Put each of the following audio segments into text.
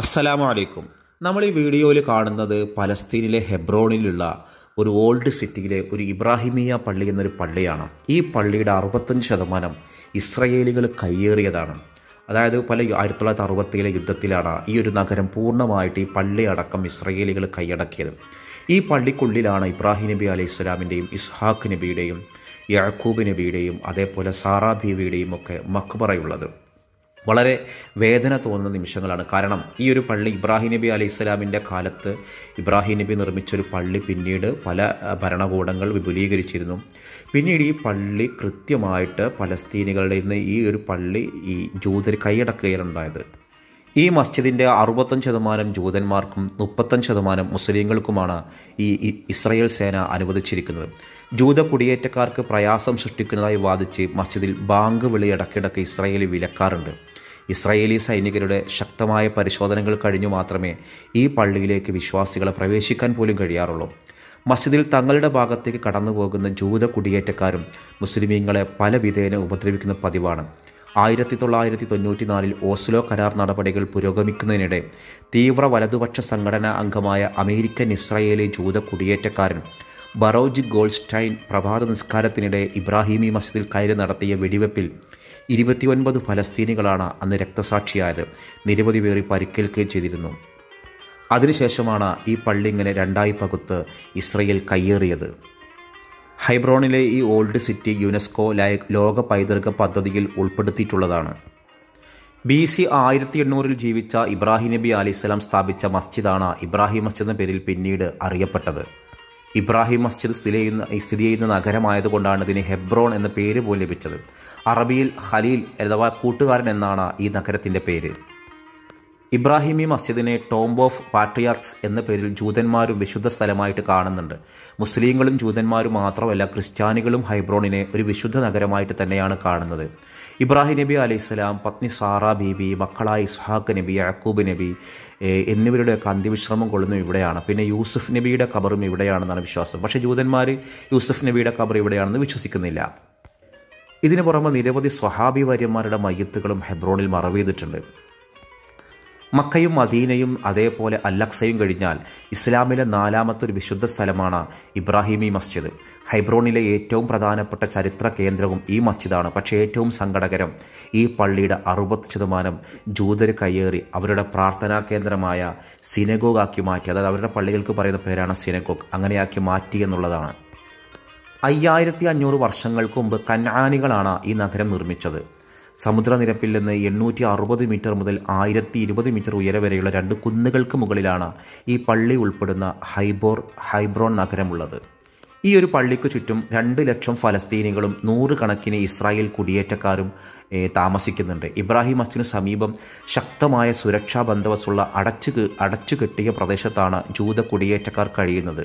അസ്സലാമു അലൈക്കും നമ്മൾ ഈ വീഡിയോയിൽ കാണുന്നത് പലസ്തീനിലെ ഹെബ്രോണിലുള്ള ഒരു ഓൾഡ് സിറ്റിയിലെ ഒരു ഇബ്രാഹിമിയ പള്ളി എന്നൊരു പള്ളിയാണ് ഈ പള്ളിയുടെ അറുപത്തഞ്ച് ശതമാനം ഇസ്രയേലികൾ കയ്യേറിയതാണ് അതായത് പല ആയിരത്തി തൊള്ളായിരത്തി അറുപത്തിലെ യുദ്ധത്തിലാണ് ഈ ഒരു നഗരം പൂർണ്ണമായിട്ട് ഈ പള്ളി അടക്കം ഇസ്രയേലികൾ കൈയടക്കിയത് ഈ പള്ളിക്കുള്ളിലാണ് ഇബ്രാഹിം നബി അലൈഹി സ്വലാമിൻ്റെയും ഇസ്ഹാഖ് നബിയുടെയും യാക്കൂബ് നബിയുടെയും അതേപോലെ സാറാ ബീവിയുടെയും ഒക്കെ മക്ബറയുള്ളത് വളരെ വേദന തോന്നുന്ന നിമിഷങ്ങളാണ് കാരണം ഈ ഒരു പള്ളി ഇബ്രാഹിം നബി അലൈഹി സ്വലാമിൻ്റെ കാലത്ത് ഇബ്രാഹിം നബി നിർമ്മിച്ചൊരു പള്ളി പിന്നീട് പല അഹ്, ഭരണകൂടങ്ങൾ വിപുലീകരിച്ചിരുന്നു പിന്നീട് ഈ പള്ളി കൃത്യമായിട്ട് പലസ്തീനികളുടെ നിന്ന് ഈ ഒരു പള്ളി ഈ ജൂതർ കൈയടക്കുകയാണുണ്ടായത് ഈ മസ്ജിദിൻ്റെ അറുപത്തഞ്ച് ശതമാനം ജൂതന്മാർക്കും മുപ്പത്തഞ്ച് ശതമാനം മുസ്ലിങ്ങൾക്കുമാണ് ഈ ഇ- ഇസ്രയേൽ സേന അനുവദിച്ചിരിക്കുന്നത് ജൂത കുടിയേറ്റക്കാർക്ക് പ്രയാസം സൃഷ്ടിക്കുന്നതായി വാദിച്ച് മസ്ജിദിൽ ബാങ്ക് വിളി ഇടയ്ക്കിടയ്ക്ക് ഇസ്രയേലി വിലക്കാറുണ്ട് ഇസ്രായേലി സൈനികരുടെ ശക്തമായ പരിശോധനകൾ കഴിഞ്ഞു മാത്രമേ ഈ പള്ളിയിലേക്ക് വിശ്വാസികളെ പ്രവേശിക്കാൻ പോലും കഴിയാറുള്ളൂ മസ്ജിദിൽ തങ്ങളുടെ ഭാഗത്തേക്ക് കടന്നു പോകുന്ന ജൂത കുടിയേറ്റക്കാരും മുസ്ലിമീങ്ങളെ പല വിധേന ഉപദ്രവിക്കുന്ന പതിവാണ് ആയിരത്തി തൊള്ളായിരത്തി തൊണ്ണൂറ്റി നാലിൽ ഓസ്ലോ കരാർ നടപടികൾ പുരോഗമിക്കുന്നതിനിടെ തീവ്ര വലതുപക്ഷ സംഘടനാ അംഗമായ അമേരിക്കൻ ഇസ്രായേലി ജൂത കുടിയേറ്റക്കാരൻ ബറോജ് ഗോൾസ്റ്റൈൻ പ്രഭാത നിസ്കാരത്തിനിടെ ഇബ്രാഹിമി മസ്ജിദിൽ കയറി നടത്തിയ വെടിവെപ്പിൽ ഇരുപത്തിയൊൻപത് ഫലസ്തീനികളാണ് അന്ന് രക്തസാക്ഷിയായത് നിരവധി പേർ പരിക്കേൽക്കുകയും ചെയ്തിരുന്നു അതിനുശേഷമാണ് ഈ പള്ളി ഇങ്ങനെ രണ്ടായി പകുത്ത് ഇസ്രയേൽ കയ്യേറിയത് ഹൈബ്രോണിലെ ഈ ഓൾഡ് സിറ്റി യുനെസ്കോ ലയ- ലോക പൈതൃക പദ്ധതിയിൽ ഉൾപ്പെടുത്തിയിട്ടുള്ളതാണ് ബി സി ആയിരത്തി എണ്ണൂറിൽ ജീവിച്ച ഇബ്രാഹിം നബി അലിസ്ലാം സ്ഥാപിച്ച മസ്ജിദാണ് ഇബ്രാഹിം മസ്ജിദ് എന്ന പേരിൽ പിന്നീട് അറിയപ്പെട്ടത് ഇബ്രാഹിം മസ്ജിദ് സ്ഥിതി ചെയ്യുന്ന സ്ഥിതി ചെയ്യുന്ന നഗരമായതുകൊണ്ടാണ് ഇതിന് ഹെബ്രോൺ എന്ന പേര് പോലും ലഭിച്ചത് അറബിയിൽ ഖലീൽ അഥവാ കൂട്ടുകാരൻ എന്നാണ് ഈ നഗരത്തിൻ്റെ പേര് ഇബ്രാഹിമി മസ്ജിദിനെ ടോംബ് ഓഫ് പാട്രിയാർക്സ് എന്ന പേരിൽ ജൂതന്മാരും വിശുദ്ധ സ്ഥലമായിട്ട് കാണുന്നുണ്ട് മുസ്ലിങ്ങളും ജൂതന്മാരും മാത്രമല്ല ക്രിസ്ത്യാനികളും ഹൈബ്രോണിനെ ഒരു വിശുദ്ധ നഗരമായിട്ട് തന്നെയാണ് കാണുന്നത് ഇബ്രാഹിം നബി അലൈഹിസ്സലാം പത്നി സാറ ബീബി മക്കളായ ഇസ്ഹാഖ് നബി യാക്കൂബ് നബി ഏഹ് എന്നിവരുടെയൊക്കെ അന്ത്യവിശ്രമം കൊള്ളുന്നത് ഇവിടെയാണ് പിന്നെ യൂസുഫ് നബിയുടെ ഖബറും ഇവിടെയാണെന്നാണ് വിശ്വാസം പക്ഷേ ജൂതന്മാർ യൂസുഫ് നബിയുടെ ഖബർ ഇവിടെയാണെന്ന് വിശ്വസിക്കുന്നില്ല ഇതിനു പുറമെ നിരവധി സ്വഹാബി വര്യന്മാരുടെ മയ്യത്തുകളും ഹെബ്രോണിൽ മറവെയ്തിട്ടുണ്ട് മക്കയും മദീനയും അതേപോലെ അല്ലക്സയും കഴിഞ്ഞാൽ ഇസ്ലാമിലെ നാലാമത്തെ ഒരു വിശുദ്ധ സ്ഥലമാണ് ഇബ്രാഹിമി മസ്ജിദ് ഹൈബ്രോണിലെ ഏറ്റവും പ്രധാനപ്പെട്ട ചരിത്ര കേന്ദ്രവും ഈ മസ്ജിദാണ് പക്ഷേ ഏറ്റവും സങ്കടകരം ഈ പള്ളിയുടെ അറുപത് ശതമാനം ജൂതർ കയ്യേറി അവരുടെ പ്രാർത്ഥനാ കേന്ദ്രമായ സിനഗോഗാക്കി മാറ്റി അതായത് അവരുടെ പള്ളികൾക്ക് പറയുന്ന പേരാണ് സിനഗോഗ് അങ്ങനെയാക്കി മാറ്റി എന്നുള്ളതാണ് അയ്യായിരത്തി അഞ്ഞൂറ് വർഷങ്ങൾക്ക് മുമ്പ് കന്നാനികളാണ് ഈ നഗരം നിർമ്മിച്ചത് സമുദ്രനിരപ്പിൽ നിന്ന് എണ്ണൂറ്റി അറുപത് മീറ്റർ മുതൽ ആയിരത്തി ഇരുപത് മീറ്റർ ഉയരെ വരെയുള്ള രണ്ട് കുന്നുകൾക്ക് മുകളിലാണ് ഈ പള്ളി ഉൾപ്പെടുന്ന ഹൈബോർ ഹൈബ്രോൺ നഗരമുള്ളത് ഈ ഒരു പള്ളിക്ക് ചുറ്റും രണ്ട് ലക്ഷം ഫലസ്തീനികളും നൂറുകണക്കിന് ഇസ്രായേൽ കുടിയേറ്റക്കാരും ഏ, താമസിക്കുന്നുണ്ട് ഇബ്രാഹിം മസ്ജിദിന് സമീപം ശക്തമായ സുരക്ഷാ ബന്ദോബസ്തുള്ള അടച്ചു അടച്ചു കെട്ടിയ പ്രദേശത്താണ് ജൂത കുടിയേറ്റക്കാർ കഴിയുന്നത്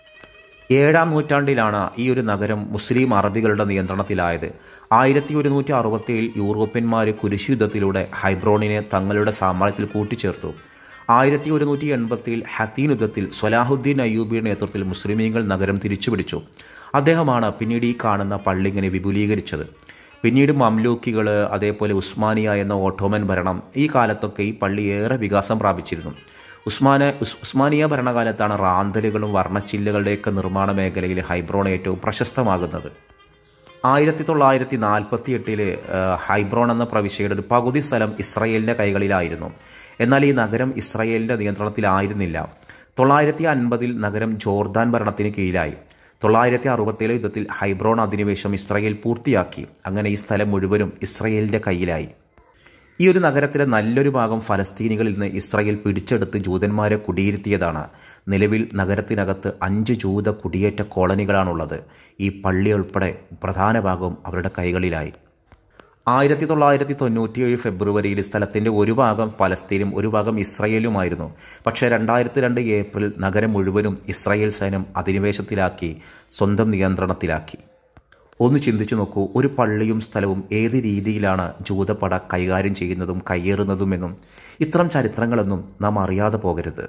ഏഴാം നൂറ്റാണ്ടിലാണ് ഈ ഒരു നഗരം മുസ്ലിം അറബികളുടെ നിയന്ത്രണത്തിലായത് ആയിരത്തി ഒരുന്നൂറ്റി അറുപത്തിയേഴിൽ യൂറോപ്യന്മാർ കുരിശുയുദ്ധത്തിലൂടെ ഹൈബ്രോണിനെ തങ്ങളുടെ സാമ്രാജ്യത്തിൽ കൂട്ടിച്ചേർത്തു ആയിരത്തി ഒരുന്നൂറ്റി എൺപത്തിയിൽ ഹത്തീൻ യുദ്ധത്തിൽ സ്വലാഹുദ്ദീൻ അയ്യൂബിയുടെ നേതൃത്വത്തിൽ മുസ്ലിമീങ്ങൾ നഗരം തിരിച്ചുപിടിച്ചു അദ്ദേഹമാണ് പിന്നീട് ഈ കാണുന്ന പള്ളി ഇങ്ങനെ വിപുലീകരിച്ചത് പിന്നീട് മംലൂക്കികൾ അതേപോലെ ഉസ്മാനിയ എന്ന ഓട്ടോമൻ ഭരണം ഈ കാലത്തൊക്കെ ഈ പള്ളി ഏറെ വികാസം പ്രാപിച്ചിരുന്നു ഉസ്മാന ഉസ് ഉസ്മാനിയ ഭരണകാലത്താണ് റാന്തലുകളും വർണ്ണച്ചില്ലുകളുടെയൊക്കെ നിർമ്മാണ മേഖലയിൽ ഹൈബ്രോൺ ഏറ്റവും പ്രശസ്തമാകുന്നത് ആയിരത്തി തൊള്ളായിരത്തി നാൽപ്പത്തി എട്ടില് ഹൈബ്രോൺ എന്ന പ്രവിശ്യയുടെ ഒരു പകുതി സ്ഥലം ഇസ്രയേലിൻ്റെ കൈകളിലായിരുന്നു എന്നാൽ ഈ നഗരം ഇസ്രയേലിൻ്റെ നിയന്ത്രണത്തിലായിരുന്നില്ല തൊള്ളായിരത്തി അൻപതിൽ നഗരം ജോർദാൻ ഭരണത്തിന് കീഴിലായി തൊള്ളായിരത്തി അറുപത്തേഴ് യുദ്ധത്തിൽ ഹൈബ്രോൺ അധിനിവേശം ഇസ്രയേൽ പൂർത്തിയാക്കി അങ്ങനെ ഈ സ്ഥലം മുഴുവനും ഇസ്രയേലിൻ്റെ കയ്യിലായി ഈ ഒരു നഗരത്തിലെ നല്ലൊരു ഭാഗം ഫലസ്തീനികളിൽ നിന്ന് ഇസ്രായേൽ പിടിച്ചെടുത്ത് ജൂതന്മാരെ കുടിയിരുത്തിയതാണ് നിലവിൽ നഗരത്തിനകത്ത് അഞ്ച് ജൂത കുടിയേറ്റ കോളനികളാണുള്ളത് ഈ പള്ളി ഉൾപ്പെടെ പ്രധാന ഭാഗവും അവരുടെ കൈകളിലായി ആയിരത്തി തൊള്ളായിരത്തി തൊണ്ണൂറ്റിയേഴ് ഫെബ്രുവരിയിൽ സ്ഥലത്തിൻ്റെ ഒരു ഭാഗം പലസ്തീനും ഒരു ഭാഗം ഇസ്രയേലുമായിരുന്നു പക്ഷേ രണ്ടായിരത്തി രണ്ട് ഏപ്രിൽ നഗരം മുഴുവനും ഇസ്രായേൽ സൈന്യം അധിനിവേശത്തിലാക്കി സ്വന്തം നിയന്ത്രണത്തിലാക്കി ഒന്ന് ചിന്തിച്ചു നോക്കൂ ഒരു പള്ളിയും സ്ഥലവും ഏത് രീതിയിലാണ് ജൂതപ്പട കൈകാര്യം ചെയ്യുന്നതും കയ്യേറുന്നതുമെന്നും ഇത്തരം ചരിത്രങ്ങളൊന്നും നാം അറിയാതെ പോകരുത്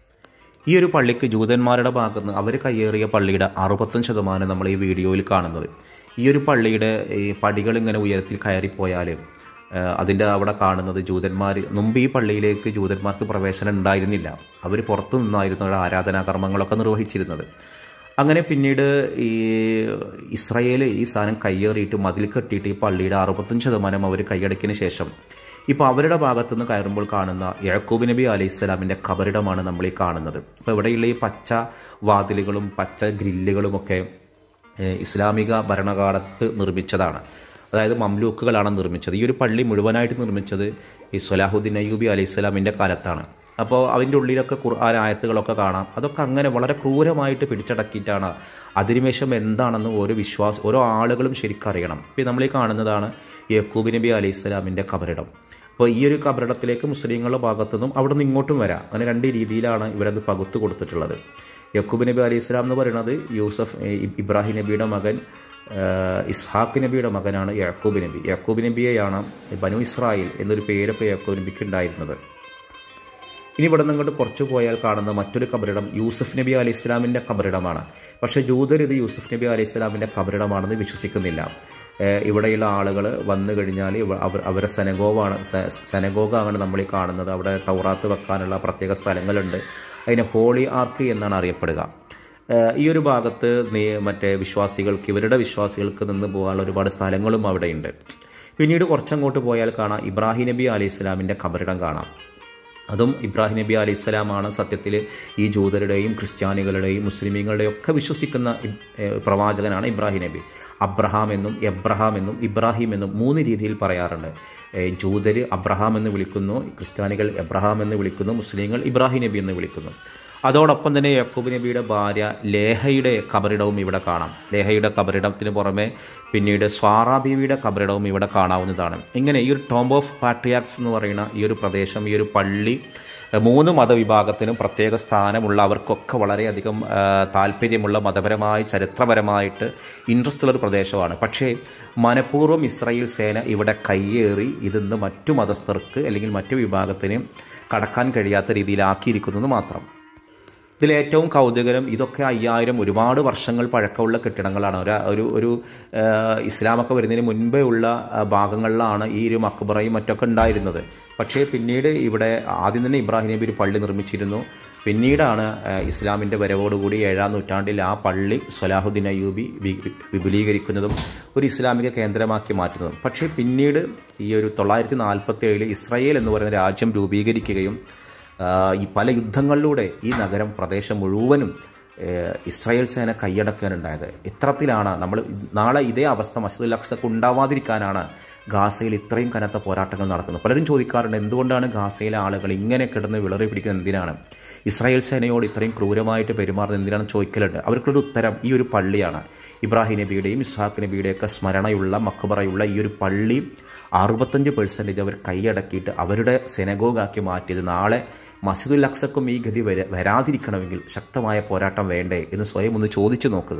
ഈ ഒരു പള്ളിക്ക് ജൂതന്മാരുടെ ഭാഗത്ത് അവർ കയ്യേറിയ പള്ളിയുടെ അറുപത്തഞ്ച് ശതമാനം നമ്മൾ ഈ വീഡിയോയിൽ കാണുന്നത് ഈ ഒരു പള്ളിയുടെ ഈ പടികൾ ഇങ്ങനെ ഉയരത്തിൽ കയറിപ്പോയാൽ അതിൻ്റെ അവിടെ കാണുന്നത് ജൂതന്മാർ മുമ്പ് ഈ പള്ളിയിലേക്ക് ജൂതന്മാർക്ക് പ്രവേശനം ഉണ്ടായിരുന്നില്ല അവർ പുറത്തു നിന്നായിരുന്നു അവിടെ ആരാധനാകർമ്മങ്ങളൊക്കെ നിർവഹിച്ചിരുന്നത് അങ്ങനെ പിന്നീട് ഈ ഇസ്രയേൽ ഈ സാധനം കയ്യേറിയിട്ട് മതിൽ കെട്ടിയിട്ട് ഈ പള്ളിയുടെ അറുപത്തഞ്ച് ശതമാനം അവർ കൈയടക്കിയതിന് ശേഷം ഇപ്പോൾ അവരുടെ ഭാഗത്തു നിന്ന് കയറുമ്പോൾ കാണുന്ന യാക്കൂബ് നബി അലൈഹി സ്വലാമിൻ്റെ കബറിടമാണ് നമ്മൾ ഈ കാണുന്നത് അപ്പോൾ ഇവിടെയുള്ള ഈ പച്ച വാതിലുകളും പച്ച ഗ്രില്ലുകളുമൊക്കെ ഏഹ്, ഇസ്ലാമിക ഭരണകാലത്ത് നിർമ്മിച്ചതാണ് അതായത് മംലൂക്കുകളാണ് നിർമ്മിച്ചത് ഈ ഒരു പള്ളി മുഴുവനായിട്ട് നിർമ്മിച്ചത് ഈ സൊലാഹുദ്ദീൻ അയ്യൂബി അലൈഹി സ്വലാമിൻ്റെ കാലത്താണ് അപ്പോൾ അതിൻ്റെ ഉള്ളിലൊക്കെ ഖുർആൻ ആയത്തുകളൊക്കെ കാണാം അതൊക്കെ അങ്ങനെ വളരെ ക്രൂരമായിട്ട് പിടിച്ചടക്കിയിട്ടാണ് അധിനിവേശം എന്താണെന്ന് ഓരോ വിശ്വാസം ഓരോ ആളുകളും ശരിക്കറിയണം ഇപ്പോൾ നമ്മൾ ഈ കാണുന്നതാണ് യക്കൂബ് നബി അലൈഹി സ്വലാമിൻ്റെ കബറിടം അപ്പോൾ ഈ ഒരു കബറിടത്തിലേക്ക് മുസ്ലിങ്ങളുടെ ഭാഗത്തുനിന്നും അവിടെ നിന്ന് ഇങ്ങോട്ടും വരാം അങ്ങനെ രണ്ട് രീതിയിലാണ് ഇവരത് പകുത്തു കൊടുത്തിട്ടുള്ളത് യക്കൂബ് നബി അലൈഹി സ്വലാം എന്ന് പറയുന്നത് യൂസഫ് ഏ, ഇ- ഇബ്രാഹിം നബിയുടെ മകൻ ആ, ഇസ്ഹാഖ് നബിയുടെ മകനാണ് യാക്കൂബ് നബി യാക്കൂബ് നബിയെയാണ് ബനു ഇസ്രായേൽ എന്നൊരു പേരൊക്കെ യാക്കൂബ് നബിക്ക് ഉണ്ടായിരുന്നത് ഇനി ഇവിടെ നിന്ന് ഇങ്ങോട്ട് കുറച്ച് പോയാൽ കാണുന്ന മറ്റൊരു കബറിടം യൂസഫ് നബി അലൈഹി ഇസ്ലാമിൻ്റെ കബറിടമാണ് പക്ഷേ ജൂതർ ഇത് യൂസഫ് നബി അലൈഹി ഇസ്ലാമിൻ്റെ കബറിടമാണെന്ന് വിശ്വസിക്കുന്നില്ല ഏഹ് ഇവിടെയുള്ള ആളുകൾ വന്നു കഴിഞ്ഞാൽ ഇവ- അവർ അവരെ സെനഗോവാണ് സെനഗോഗാണ് നമ്മൾ ഈ കാണുന്നത് അവിടെ തൗറാത്ത് വെക്കാനുള്ള പ്രത്യേക സ്ഥലങ്ങളുണ്ട് അതിന് ഹോളി ആർക്ക് എന്നാണ് അറിയപ്പെടുക ഏഹ് ഈ ഒരു ഭാഗത്ത് നീ- മറ്റേ വിശ്വാസികൾക്ക് ഇവരുടെ വിശ്വാസികൾക്ക് നിന്ന് പോകാനുള്ള ഒരുപാട് സ്ഥലങ്ങളും അവിടെയുണ്ട് പിന്നീട് കുറച്ചങ്ങോട്ട് പോയാൽ കാണാം ഇബ്രാഹിം നബി അലൈഹി ഇസ്ലാമിൻ്റെ കബറിടം കാണാം അതും ഇബ്രാഹിം നബി അലൈഹി സ്വലാമാണ് സത്യത്തിൽ ഈ ജൂതരുടെയും ക്രിസ്ത്യാനികളുടെയും മുസ്ലിമീങ്ങളുടെയും ഒക്കെ വിശ്വസിക്കുന്ന ഇബ്- ഏഹ് പ്രവാചകനാണ് ഇബ്രാഹിം നബി അബ്രഹാം എന്നും എബ്രഹാം എന്നും ഇബ്രാഹിം എന്നും മൂന്ന് രീതിയിൽ പറയാറുണ്ട് ഏഹ് ജൂതര് അബ്രഹാം എന്ന് വിളിക്കുന്നു ക്രിസ്ത്യാനികൾ എബ്രഹാം എന്ന് വിളിക്കുന്നു മുസ്ലിങ്ങൾ ഇബ്രാഹിം നബി എന്ന് വിളിക്കുന്നു അതോടൊപ്പം തന്നെ യാക്കൂബ് നബിയുടെ ഭാര്യ ലേഹയുടെ കബറിടവും ഇവിടെ കാണാം ലേഹയുടെ കബറിടത്തിന് പുറമെ പിന്നീട് സ്വാറ ബീവിയുടെ കബറിടവും ഇവിടെ കാണാവുന്നതാണ് ഇങ്ങനെ ഈ ഒരു ടോംബ് ഓഫ് പാട്രിയാക്സ് എന്ന് പറയുന്ന ഈ ഒരു പ്രദേശം ഈ ഒരു പള്ളി ഏഹ് മൂന്ന് മതവിഭാഗത്തിനും പ്രത്യേക സ്ഥാനമുള്ള അവർക്കൊക്കെ വളരെയധികം ആ, താല്പര്യമുള്ള മതപരമായി ചരിത്രപരമായിട്ട് ഇൻട്രസ്റ്റ് ഉള്ള ഒരു പ്രദേശമാണ് പക്ഷേ മനഃപൂർവ്വം ഇസ്രായേൽ സേന ഇവിടെ കയ്യേറി ഇതിന്ന് മറ്റു മതസ്ഥർക്ക് അല്ലെങ്കിൽ മറ്റു വിഭാഗത്തിന് കടക്കാൻ കഴിയാത്ത രീതിയിലാക്കിയിരിക്കുന്നത് മാത്രം ഇതിലേറ്റവും കൗതുകരം ഇതൊക്കെ അയ്യായിരം ഒരുപാട് വർഷങ്ങൾ പഴക്കമുള്ള കെട്ടിടങ്ങളാണ് ഒരു ഒരു ഒരു ആ, ഇസ്ലാമൊക്കെ വരുന്നതിന് മുൻപേ ഉള്ള ആ, ഭാഗങ്ങളിലാണ് ഈ ഒരു മക്ബറയും മറ്റൊക്കെ ഉണ്ടായിരുന്നത് പക്ഷേ പിന്നീട് ഇവിടെ ആദ്യം തന്നെ ഇബ്രാഹിം നബി ഒരു പള്ളി നിർമ്മിച്ചിരുന്നു പിന്നീടാണ് ആ, ഇസ്ലാമിൻ്റെ വരവോടുകൂടി ഏഴാം നൂറ്റാണ്ടിൽ ആ പള്ളി സൊലാഹുദ്ദീൻ അയ്യൂബി വി- വിപുലീകരിക്കുന്നതും ഒരു ഇസ്ലാമിക കേന്ദ്രമാക്കി മാറ്റുന്നതും പക്ഷേ പിന്നീട് ഈ ഒരു തൊള്ളായിരത്തി നാൽപ്പത്തി ഏഴിൽ ഇസ്രായേൽ എന്ന് പറയുന്ന രാജ്യം രൂപീകരിക്കുകയും ആ, ഈ പല യുദ്ധങ്ങളിലൂടെ ഈ നഗരം പ്രദേശം മുഴുവനും ഏഹ്, ഇസ്രായേൽ സേന കൈയടക്കാനുണ്ടായത് ഇത്തരത്തിലാണ് നമ്മൾ നാളെ ഇതേ അവസ്ഥ മസ്ജിദുൽ അക്സക്ക് ഉണ്ടാവാതിരിക്കാനാണ് ഗാസയിൽ ഇത്രയും കനത്ത പോരാട്ടങ്ങൾ നടക്കുന്നത് പലരും ചോദിക്കാറുണ്ട് എന്തുകൊണ്ടാണ് ഗാസയിലെ ആളുകൾ ഇങ്ങനെ കിടന്ന് വിളറി പിടിക്കുന്നത് എന്തിനാണ് ഇസ്രായേൽ സേനയോട് ഇത്രയും ക്രൂരമായിട്ട് പെരുമാറുന്നത് എന്തിനാണെന്ന് ചോദിക്കലുണ്ട് അവർക്കുള്ള ഉത്തരം ഈ ഒരു പള്ളിയാണ് ഇബ്രാഹിം നബിയുടെയും ഇസ്ഹാഖ് നബിയുടെയൊക്കെ സ്മരണയുള്ള മക്ബറയുള്ള ഈ ഒരു പള്ളി അറുപത്തഞ്ച് പെർസെൻറ്റേജ് അവർ കൈയടക്കിയിട്ട് അവരുടെ സെനഗോഗാക്കി മാറ്റിയത് നാളെ മസ്ജിദുൽ അക്സക്കും ഈ ഗതി വര വരാതിരിക്കണമെങ്കിൽ ശക്തമായ പോരാട്ടം വേണ്ടേ എന്ന് സ്വയം ഒന്ന് ചോദിച്ചു നോക്കുക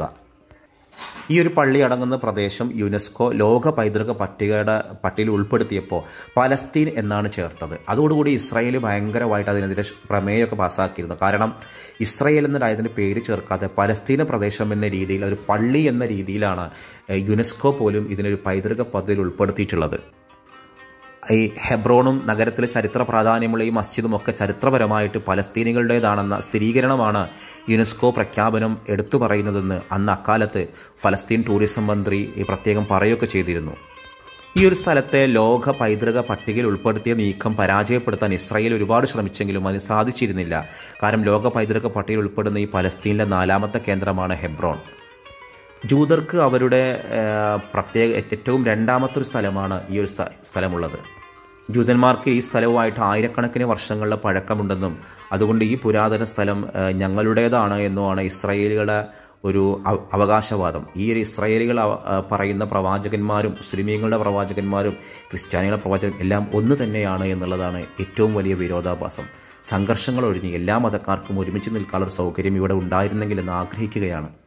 ഈ ഒരു പള്ളി അടങ്ങുന്ന പ്രദേശം യുനെസ്കോ ലോക പൈതൃക പട്ടികയുടെ പട്ടികയിൽ ഉൾപ്പെടുത്തിയപ്പോൾ പലസ്തീൻ എന്നാണ് ചേർത്തത് അതോടുകൂടി ഇസ്രായേൽ ഭയങ്കരമായിട്ട് അതിനെതിരെ പ്രമേയമൊക്കെ പാസ്സാക്കിയിരുന്നു കാരണം ഇസ്രായേൽ എന്ന രാജ്യത്തിൻ്റെ പേര് ചേർക്കാതെ പലസ്തീന പ്രദേശം എന്ന രീതിയിൽ ഒരു പള്ളി എന്ന രീതിയിലാണ് ഏഹ്, യുനെസ്കോ പോലും ഇതിനൊരു പൈതൃക പദ്ധതിയിൽ ഉൾപ്പെടുത്തിയിട്ടുള്ളത് ഈ ഹെബ്രോണും നഗരത്തിലെ ചരിത്ര പ്രാധാന്യമുള്ള ഈ മസ്ജിദും ഒക്കെ ചരിത്രപരമായിട്ട് പലസ്തീനികളുടേതാണെന്ന സ്ഥിരീകരണമാണ് യുനെസ്കോ പ്രഖ്യാപനം എടുത്തു പറയുന്നതെന്ന് അന്ന് അക്കാലത്ത് ഫലസ്തീൻ ടൂറിസം മന്ത്രി ഈ പ്രത്യേകം പറയുകയൊക്കെ ചെയ്തിരുന്നു ഈ ഒരു സ്ഥലത്തെ ലോക പൈതൃക പട്ടികയിൽ ഉൾപ്പെടുത്തിയ നീക്കം പരാജയപ്പെടുത്താൻ ഇസ്രായേൽ ഒരുപാട് ശ്രമിച്ചെങ്കിലും അതിന് സാധിച്ചിരുന്നില്ല കാരണം ലോക പൈതൃക പട്ടികയിൽ ഉൾപ്പെടുന്ന ഈ പലസ്തീനിലെ നാലാമത്തെ കേന്ദ്രമാണ് ഹെബ്രോൺ ജൂതർക്ക് അവരുടെ ആ, പ്രത്യേക ഏറ്റവും രണ്ടാമത്തെ ഒരു സ്ഥലമാണ് ഈ ഒരു സ്ഥ- സ്ഥലമുള്ളത് ജൂതന്മാർക്ക് ഈ സ്ഥലവുമായിട്ട് ആയിരക്കണക്കിന് വർഷങ്ങളുടെ പഴക്കമുണ്ടെന്നും അതുകൊണ്ട് ഈ പുരാതന സ്ഥലം ആ, ഞങ്ങളുടേതാണ് എന്നുമാണ് ഇസ്രായേലികളുടെ ഒരു അവ- അവകാശവാദം ഈ ഒരു ഇസ്രായേലികൾ അവ- ആ, പറയുന്ന പ്രവാചകന്മാരും മുസ്ലിമീങ്ങളുടെ പ്രവാചകന്മാരും ക്രിസ്ത്യാനികളുടെ പ്രവാചകൻ എല്ലാം ഒന്ന് തന്നെയാണ് എന്നുള്ളതാണ് ഏറ്റവും വലിയ വിരോധാഭാസം സംഘർഷങ്ങൾ ഒഴിഞ്ഞ് എല്ലാ മതക്കാർക്കും ഒരുമിച്ച് നിൽക്കാനുള്ള ഒരു സൗകര്യം ഇവിടെ ഉണ്ടായിരുന്നെങ്കിൽ എന്ന് ആഗ്രഹിക്കുകയാണ്